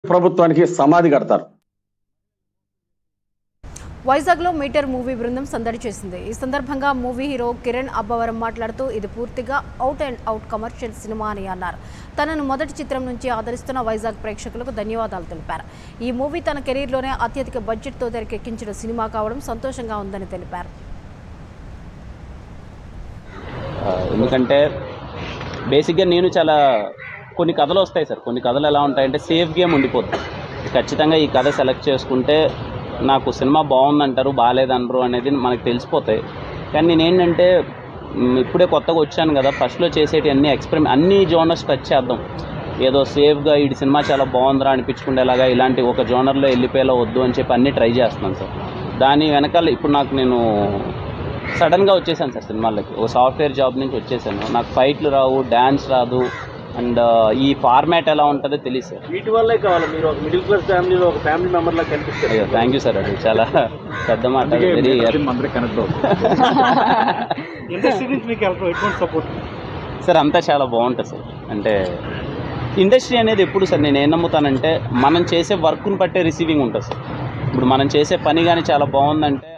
ప్రభుత్వానికి సమాధి కడతారు వైజాగ్లో మీటర్ మూవీ బృందం సందడి చేసింది ఈ సందర్భంగా మూవీ హీరో కిరణ్ అబ్బవరం మాట్లాడుతూ ఇది పూర్తిగా out and out commercial cinema అని అన్నారు తనను మొదటి చిత్రం నుంచి ఆదరిస్తున్న వైజాగ్ ప్రేక్షకులకు ధన్యవాదాలు తెలిపారు ఈ మూవీ తన కెరీర్లోనే అత్యధిక బడ్జెట్తో తెరకెక్కించిన సినిమా కావడం సంతోషంగా ఉందని తెలిపారు ఆ, ఎందుకంటే బేసిక్గా నేను చాలా కొన్ని కథలు వస్తాయి సార్ కొన్ని కథలు ఎలా ఉంటాయంటే సేఫ్ గేమ్ ఉండిపోతుంది ఖచ్చితంగా ఈ కథ సెలెక్ట్ చేసుకుంటే నాకు సినిమా బాగుందంటారు బాగాలేదంటారు అనేది మనకు తెలిసిపోతాయి కానీ నేను ఏంటంటే మ్, ఇప్పుడే కొత్తగా వచ్చాను కదా ఫస్ట్లో చేసేటి అన్ని ఎక్స్పెరిమెంట్ అన్ని జోనర్స్ టచ్ చేద్దాం ఏదో సేఫ్గా ఈ సినిమా చాలా బాగుందిరా అనిపించుకునేలాగా ఇలాంటి ఒక జోనర్లో వెళ్ళిపోయేలా వద్దు అని చెప్పి అన్నీ ట్రై చేస్తున్నాను సార్ దాని వెనకాల ఇప్పుడు నాకు నేను సడన్గా వచ్చేసాను సార్ సినిమాలకి ఓ సాఫ్ట్వేర్ జాబ్ నుంచి వచ్చేసాను నాకు ఫైట్లు రావు డ్యాన్స్ రాదు అండ్ ఈ ఫార్మాట్ ఎలా ఉంటుందో తెలియదు సార్ వీటి వల్లే కావాలి మీరు ఒక మిడిల్ క్లాస్ ఫ్యామిలీలో ఒక ఫ్యామిలీ మెంబర్ లా కనిపిస్తారు అయ్యో థ్యాంక్ యూ సార్ అది చాలా పెద్ద మాట వెరీ ఇండస్ట్రీ నుంచి మీకు ఎటువంటి సపోర్ట్ సార్ అంతా చాలా బాగుంటుంది సార్ అంటే ఇండస్ట్రీ అనేది ఎప్పుడు సార్ నేను ఏం నమ్ముతానంటే మనం చేసే వర్క్ని బట్టే రిసీవింగ్ ఉంటుంది సార్ ఇప్పుడు మనం చేసే పని కానీ చాలా బాగుందంటే